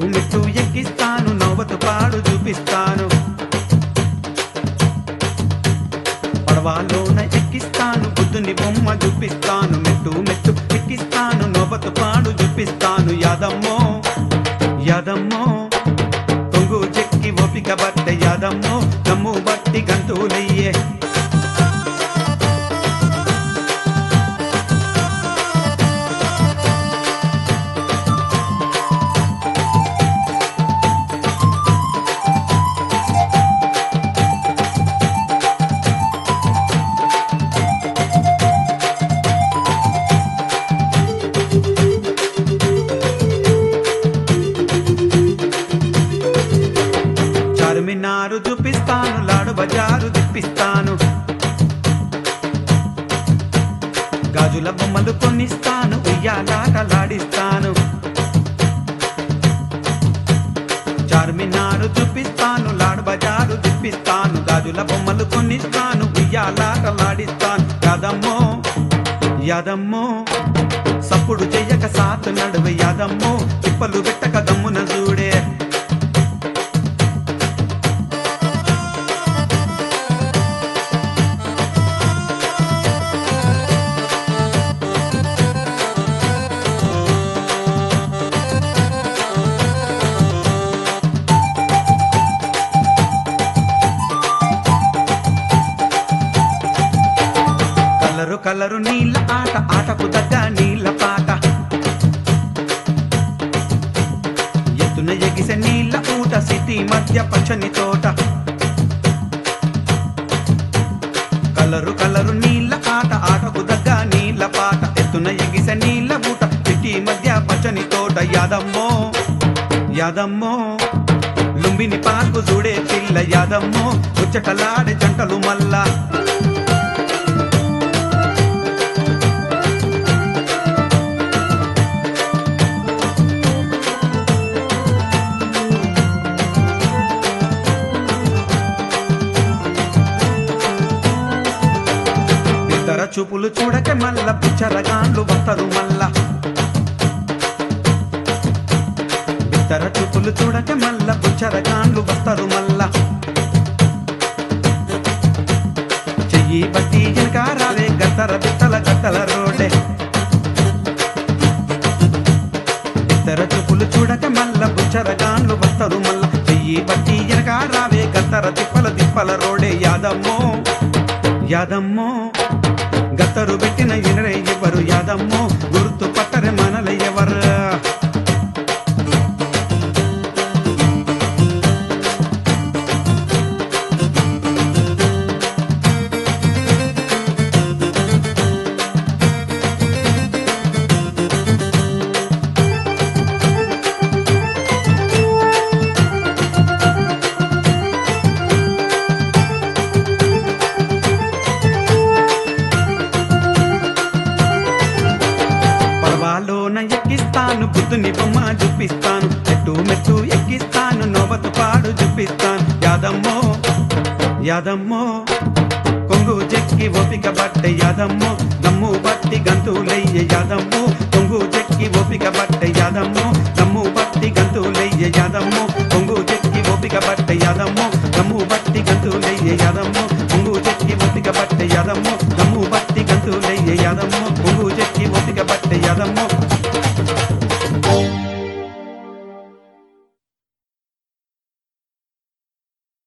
మెట్టు ఎక్కిస్తాను నవ్వతు పాడు చూపిస్తాను పడవలోన ఎక్కిస్తాను బుద్ధుని బొమ్మ చూపిస్తాను మెట్టు మెట్టు ఎక్కిస్తాను నవ్వతు పాడు చూపిస్తాను యాదమ్మో యాదమ్మో కొంగు చెక్కి ఓపిక బట్ట యాదమ్మో దమ్ము బట్టి గంతులయ్యే చార్మినారు చూపిస్తాను లాడు బజారు తిప్పిస్తాను గాజుల బొమ్మలు కొనిస్తాను ఉయ్యాలాటలాడిస్తాను చార్మినారు చూపిస్తాను లాడు బజారు తిప్పిస్తాను గాజుల బొమ్మలు కొనిస్తాను ఉయ్యాలాటలాడిస్తాను యాదమ్మో యాదమ్మో సప్పుడు చెయ్యక సాతు నడువు యాదమ్మో తిప్పలు పెట్టక దమ్మున చూడే కలరు కలరు నీళ్ళ ఆట ఆటకు తగ్గ నీళ్ళ పాట ఎత్తున ఎగిసే నీళ్ళ ఊట సిటీ మధ్య పచ్చని తోట కలరు కలరు నీళ్ళ ఆట ఆటకు దగ్గ నీళ్ళ పాట ఎత్తున ఎగిసే నీళ్ళ ఊట సిటీ మధ్య పచ్చని తోట యాదమ్మో యాదమ్మో లుంబిని పార్కు చూడే పిల్ల యాదమ్మో ముచ్చటలాడే జంటలు మల్లా ఇతర చూపులు చూడక మల్ల పిచ్చరగాండ్లు వస్తారు మల్ల ఇతర చూపులు చూడక మల్ల పిచ్చరగాండ్లు వస్తారు మల్ల చెయ్యి బట్టి వెనక రావే గత్తర బిత్తల గత్తల రోడే ఇతర చూపులు చూడక మల్ల బుచ్చరగాండ్లు వస్తారు మల్ల చెయ్యి బట్టి వెనక రావే గత్తర తిప్పల తిప్పల రోడే యాదమ్మో యాదమ్మో గత్తరు పెట్టిన ఇనరే ఎవరు యాదమ్మో గుర్తు పట్టరే మనల ఎవరు పడవలోన ఎక్కిస్తాను బుద్ధుని బొమ్మ చూపిస్తాను మెట్టు మెట్టు ఎక్కిస్తాను నోబతు పాడు చూపిస్తాను యాదమ్మో యాదమ్మో కొంగు చెక్కి ఓపిక బట్టే యాదమ్మో దమ్ము బట్టి గంతులయ్య యాదమ్మో కొంగు చెక్కి ఓపిక బట్టే యాదమ్మో దమ్ము బట్టి గంతులయ్య యాదమ్మో కొంగు చెక్కి ఓపిక బట్టే యాదమ్మో దమ్ము బట్టి గంతులయ్య యాదమ్మో కొంగు చెక్కి ఓపిక బట్టే యాదమ్మో